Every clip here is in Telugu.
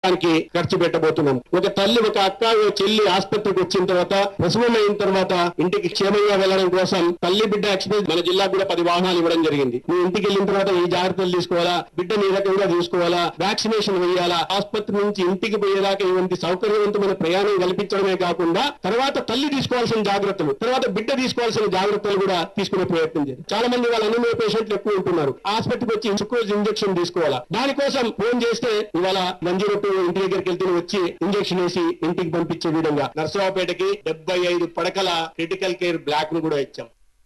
దానికి ఖర్చు పెట్టబోతున్నాం ఒక తల్లి ఒక అక్క ఓ చెల్లి ఆసుపత్రికి వచ్చిన తర్వాత ప్రసవం అయిన తర్వాత ఇంటికి క్షేమంగా వెళ్ళడం కోసం తల్లి బిడ్డ ఎక్స్ప్రెస్ మన జిల్లాకు కూడా పది వాహనాలు ఇవ్వడం జరిగింది నువ్వు ఇంటికి వెళ్ళిన తర్వాత ఈ జాగ్రత్తలు తీసుకోవాలా బిడ్డని ఈ రకంగా చూసుకోవాలా వ్యాక్సినేషన్ వేయాలా ఆసుపత్రి నుంచి ఇంటికి పోయేదాకా ఇవంటి సౌకర్యవంతమైన ప్రయాణం కల్పించడమే కాకుండా తర్వాత తల్లి తీసుకోవాల్సిన జాగ్రత్తలు తర్వాత బిడ్డ తీసుకోవాల్సిన జాగ్రత్తలు కూడా తీసుకునే ప్రయత్నం చేయాలి చాలా మంది వాళ్ళ అనిమియా పేషెంట్లు ఎక్కువ ఉంటున్నారు హాస్పిటల్కి వచ్చి సుక్రోజ్ ఇంజెక్షన్ తీసుకోవాలా దానికోసం ఫోన్ చేస్తే ఇవాళ వన్ జీరో టూ ఇంటి దగ్గరికి వెళ్తే వచ్చి ఇంజెక్షన్ వేసి ఇంటికి పంపించే విధంగా నర్సరావుపేటకి డెబ్బై ఐదు పడకల క్రిటికల్ కేర్ బ్లాక్ ను కూడా ఇచ్చాం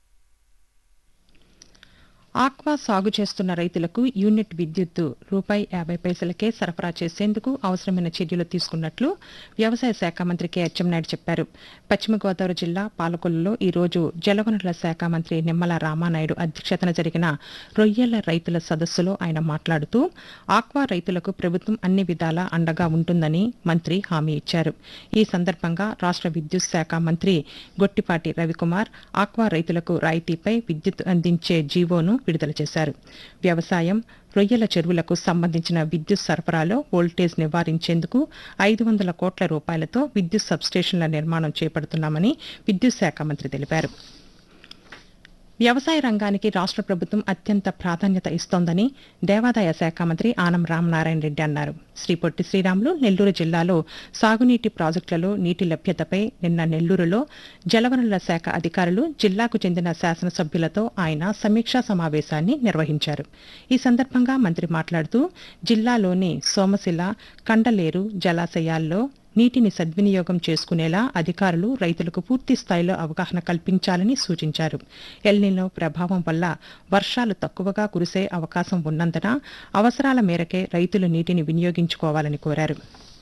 ఆక్వా సాగు చేస్తున్న రైతులకు యూనిట్ విద్యుత్తు రూపాయి యాభై పైసలకే సరఫరా చేసేందుకు అవసరమైన చర్యలు తీసుకున్నట్లు వ్యవసాయ శాఖ మంత్రి కె అచ్చెన్నాయుడు చెప్పారు పశ్చిమ గోదావరి జిల్లా పాలకొల్లులో ఈ రోజు జలవనరుల శాఖ మంత్రి నిమ్మల రామానాయుడు అధ్యక్షతన జరిగిన రొయ్యల రైతుల సదస్సులో ఆయన మాట్లాడుతూ ఆక్వా రైతులకు ప్రభుత్వం అన్ని విధాలా అండగా ఉంటుందని మంత్రి హామీ ఇచ్చారు ఈ సందర్భంగా రాష్ట్ర విద్యుత్ శాఖ మంత్రి గొట్టిపాటి రవికుమార్ ఆక్వా రైతులకు రాయితీపై విద్యుత్ అందించే జీవోను విడుదల చేశారు వ్యవసాయం రొయ్యల చెరువులకు సంబంధించిన విద్యుత్ సరఫరాలో వోల్టేజ్ నివారించేందుకు ఐదు వందల కోట్ల రూపాయలతో విద్యుత్ సబ్స్టేషన్ల నిర్మాణం చేపడుతున్నామని విద్యుత్ శాఖ మంత్రి తెలిపారు వ్యవసాయ రంగానికి రాష్ట్ర ప్రభుత్వం అత్యంత ప్రాధాన్యత ఇస్తోందని దేవాదాయ శాఖ మంత్రి ఆనం రామనారాయణ రెడ్డి అన్నారు శ్రీ పొట్టి శ్రీరాములు నెల్లూరు జిల్లాలో సాగునీటి ప్రాజెక్టులలో నీటి లభ్యతపై నిన్న నెల్లూరులో జలవనరుల శాఖ అధికారులు జిల్లాకు చెందిన శాసనసభ్యులతో ఆయన సమీక్షా సమావేశాన్ని నిర్వహించారు ఈ సందర్భంగా మంత్రి మాట్లాడుతూ జిల్లాలోని సోమశిల కండలేరు జలాశయాల్లో నీటిని సద్వినియోగం చేసుకునేలా అధికారులు రైతులకు పూర్తి స్థాయిలో అవగాహన కల్పించాలని సూచించారు ఎల్నినో ప్రభావం వల్ల వర్షాలు తక్కువగా కురిసే అవకాశం ఉన్నందున అవసరాల మేరకే రైతులు నీటిని వినియోగించుకోవాలని కోరారు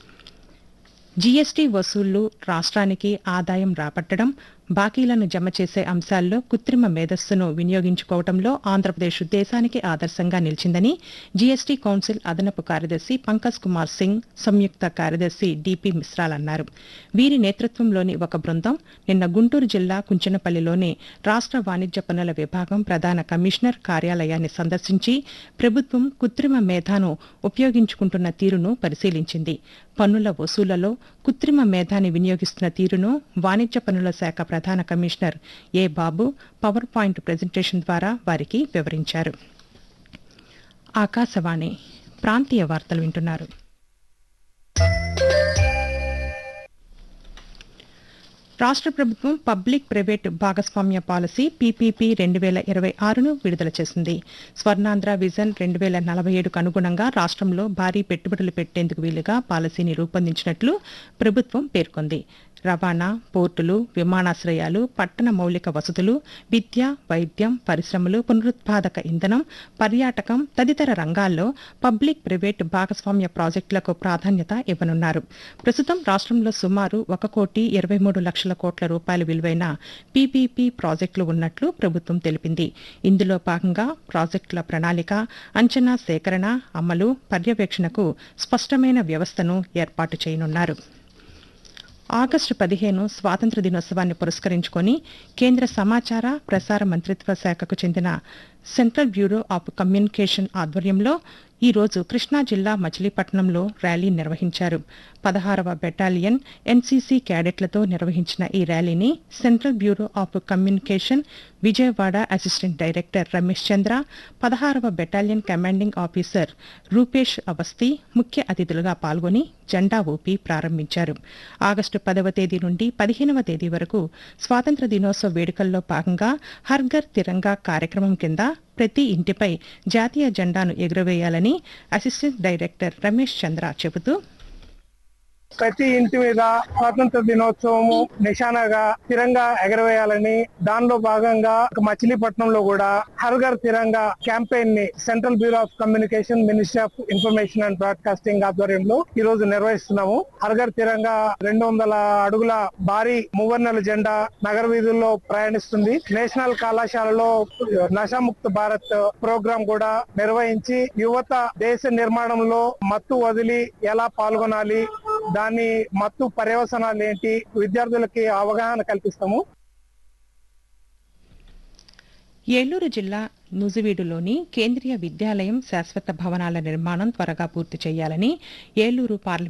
జీఎస్టీ వసూళ్లు రాష్ట్రానికి ఆదాయం రాబట్టడం బాకీలను జమ చేసే అంశాల్లో కృత్రిమ మేధస్సును వినియోగించుకోవడంలో ఆంధ్రప్రదేశ్ దేశానికి ఆదర్శంగా నిలిచిందని జీఎస్టీ కౌన్సిల్ అదనపు కార్యదర్శి పంకజ్ కుమార్ సింగ్ సంయుక్త కార్యదర్శి డిపి మిశ్రాల్ అన్నారు వీరి నేతృత్వంలోని ఒక బృందం నిన్న గుంటూరు జిల్లా కుంచనపల్లిలోని రాష్ట్ర వాణిజ్య పన్నుల విభాగం ప్రధాన కమిషనర్ కార్యాలయాన్ని సందర్శించి ప్రభుత్వం కృత్రిమ మేధాను ఉపయోగించుకుంటున్న తీరును పరిశీలించింది పన్నుల వసూళ్లలో కృత్రిమ మేధాని వినియోగిస్తున్న తీరును వాణిజ్య పన్నుల శాఖ ప్రధాన commissioner A Babu power point presentation ద్వారా వారికి వివరించారు ఆకాశవాణి ప్రాంతీయ వార్తలు వింటున్నారు రాష్ట్ర ప్రభుత్వం పబ్లిక్ ప్రైవేట్ భాగస్వామ్య పాలసీ పీపీపీ రెండు వేల ఇరవై ఆరును విడుదల చేసింది స్వర్ణాంధ్ర విజన్ రెండు వేల నలభై ఏడుకు అనుగుణంగా రాష్ట్రంలో భారీ పెట్టుబడులు పెట్టేందుకు వీలుగా పాలసీని రూపొందించినట్లు ప్రభుత్వం పేర్కొంది రవాణా పోర్టులు విమానాశ్రయాలు పట్టణ మౌలిక వసతులు విద్య వైద్యం పరిశ్రమలు పునరుత్పాదక ఇంధనం పర్యాటకం తదితర రంగాల్లో పబ్లిక్ ప్రైవేట్ భాగస్వామ్య ప్రాజెక్టులకు ప్రాధాన్యత ఇవ్వనున్నారు ప్రస్తుతం రాష్ట్రంలో సుమారు ఒక కోటి ఇరవై మూడు లక్షల కోట్ల రూపాయల విలువైన పీపీపీ ప్రాజెక్టులు ఉన్నట్లు ప్రభుత్వం తెలిపింది ఇందులో భాగంగా ప్రాజెక్టుల ప్రణాళిక అంచనా సేకరణ అమలు పర్యవేక్షణకు స్పష్టమైన వ్యవస్థను ఏర్పాటు చేయనున్నారు ఆగస్టు పదిహేను స్వాతంత్ర దినోత్సవాన్ని పురస్కరించుకొని కేంద్ర సమాచార ప్రసార మంత్రిత్వ శాఖకు చెందిన సెంట్రల్ బ్యూరో ఆఫ్ కమ్యూనికేషన్ ఆధ్వర్యంలో ఈ రోజు కృష్ణా జిల్లా మచిలీపట్నంలో ర్యాలీ నిర్వహించారు పదహారవ బెటాలియన్ ఎన్సీసీ క్యాడెట్లతో నిర్వహించిన ఈ ర్యాలీని central bureau of communication Vijayawada assistant director Ramesh Chandra పదహారవ battalion commanding officer Rupesh Awasthi ముఖ్య అతిథులుగా పాల్గొని జెండా ఊపి ప్రారంభించారు ఆగస్టు పదవ తేదీ నుండి పదిహేనవ తేదీ వరకు స్వాతంత్ర దినోత్సవ వేడుకల్లో భాగంగా హర్ఘర్ తిరంగా కార్యక్రమం కింద ప్రతి ఇంటిపై జాతీయ జెండాను ఎగురవేయాలని అసిస్టెంట్ డైరెక్టర్ రమేష్ చంద్ర చెబుతూ ప్రతి ఇంటి మీద స్వాతంత్ర దినోత్సవము నిశానగా తిరంగా ఎగరవేయాలని దానిలో భాగంగా మచిలీపట్నంలో కూడా హర్ఘర్ తిరంగా క్యాంపెయిన్ ని central bureau of communication ministry of information and broadcasting ఆధ్వర్యంలో ఈ రోజు నిర్వహిస్తున్నాము హర్ఘర్ తిరంగా రెండు వందల అడుగుల భారీ మువర్ణల జెండా నగర వీధుల్లో ప్రయాణిస్తుంది నేషనల్ కళాశాలలో నశాముక్త భారత్ ప్రోగ్రాం కూడా నిర్వహించి యువత దేశ నిర్మాణంలో మత్తు వదిలి ఎలా పాల్గొనాలి దాని మత్తు పర్యవసనాలు ఏంటి విద్యార్థులకి అవగాహన కల్పిస్తాము ఏలూరు జిల్లా నుజివీడులోని కేంద్రీయ విద్యాలయం శాశ్వత భవనాల నిర్మాణం త్వరగా పూర్తి చేయాలని ఏలూరు పార్లమెంట్